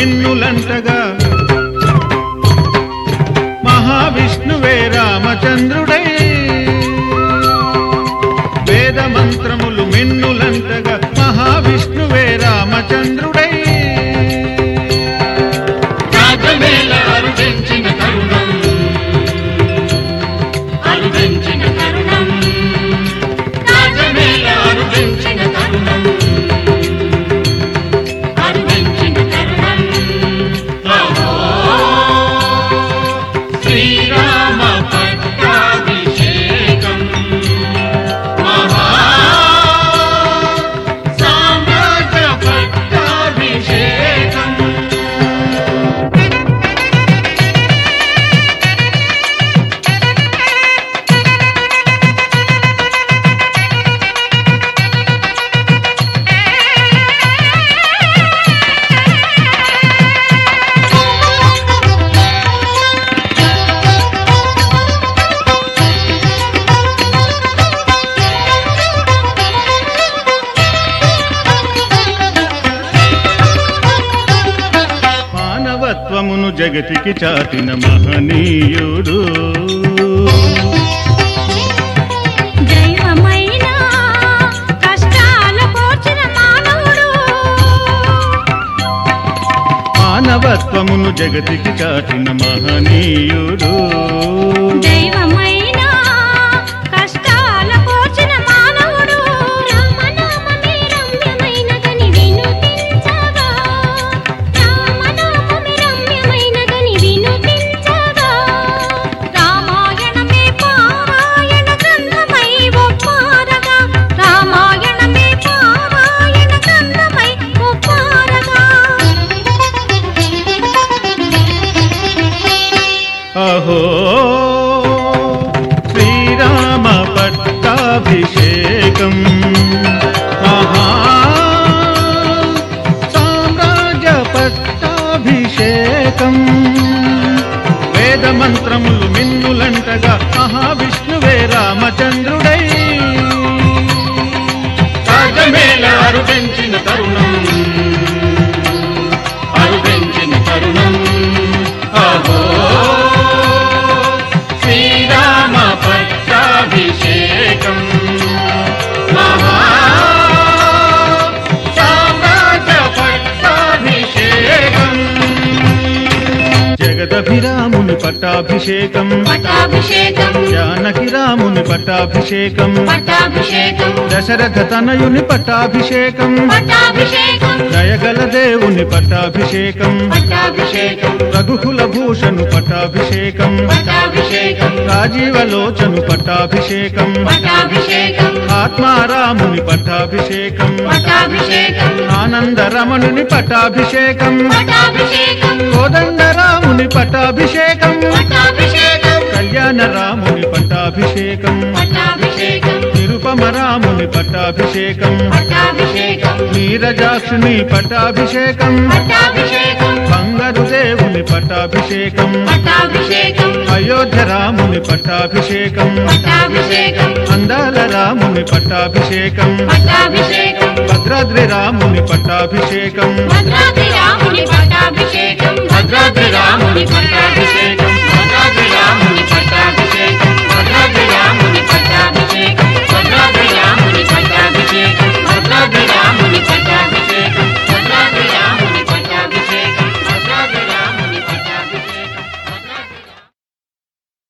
మిన్నులంటగా మహావిష్ణువే రామచంద్రుడై వేద మంత్రములు మిన్నులంటగా మహావిష్ణువే రామచంద్రుడై రాజమేళ అరుదించిన తరుణం అరుదించిన తరుణం రాజమేళ అరుదించిన తరుణం అరుదించిన తరుణం ఓహో శ్రీరామ పట్టాభిషేకం మహా సామ్రాజ్య పట్టాభిషేకం మానవత్వమును జగతికి చాటిన మహనీయుడు దైవమైన కష్టాల పోచిన మానవుడు మానవత్వమును జగతికి చాటిన మహనీయుడు దైవమైన కష్టాల పోచిన మానవుడు రామనామమే రమ్యమైనదని వినుతించగా రామనామమే రమ్యమైనదని వినుతించగా రామాయణమే పారాయణ గ్రంథమై ఒప్పారగా రామాయణమే పారాయణ గ్రంథమై ఒప్పారగా అహో శ్రీరామ పట్టాభిషేకం మహా సామ్రాజ్య పట్టాభిషేకం వేద మంత్రములు మిన్నులంటగా మహావిష్ణువే రామచంద్రుడై రాజమేళ అరుదించిన తరుణం అరుదించిన తరుణం అహో శ్రీరామ పట్టాభిషేకం మహా సామ్రాజ్య పట్టాభిషేకం జగదభిరాముని పట్టాభిషేకం పట్టాభిషేకం జానకి రాముని పట్టాభిషేకం పట్టాభిషేకం దశరథ తనయుని పట్టాభిషేకం పట్టాభిషేకం దయగల దేవుని పట్టాభిషేకం పట్టాభిషేకం రఘుకుల భూషణు పట్టాభిషేకం పట్టాభిషేకం రాజీవలోచను పట్టాభిషేకం పట్టాభిషేకం ఆత్మారాముని పట్టాభిషేకం పట్టాభిషేకం ఆనందరమణుని పట్టాభిషేకం పట్టాభిషేకం కోదండరాముని పట్టాభిషేకం పట్టాభిషేకం కళ్యాణ రాముని పట్టాభిషేకం పట్టాభిషేకం నిరుపమ రాముని పట్టాభిషేకం పట్టాభిషేకం నీరజాక్షుని పట్టాభిషేకం పట్టాభిషేకం బంగారు దేవుని పట్టాభిషేకం పట్టాభిషేకం అయోధ్య రాముని పట్టాభిషేకం పట్టాభిషేకం అందాల రాముని పట్టాభిషేకం పట్టాభిషేకం భద్రాద్రి రాముని పట్టాభిషేకం భద్రాద్రి రాముని పట్టాభిషేకం భద్రాద్రి రాముని పట్టాభిషేకం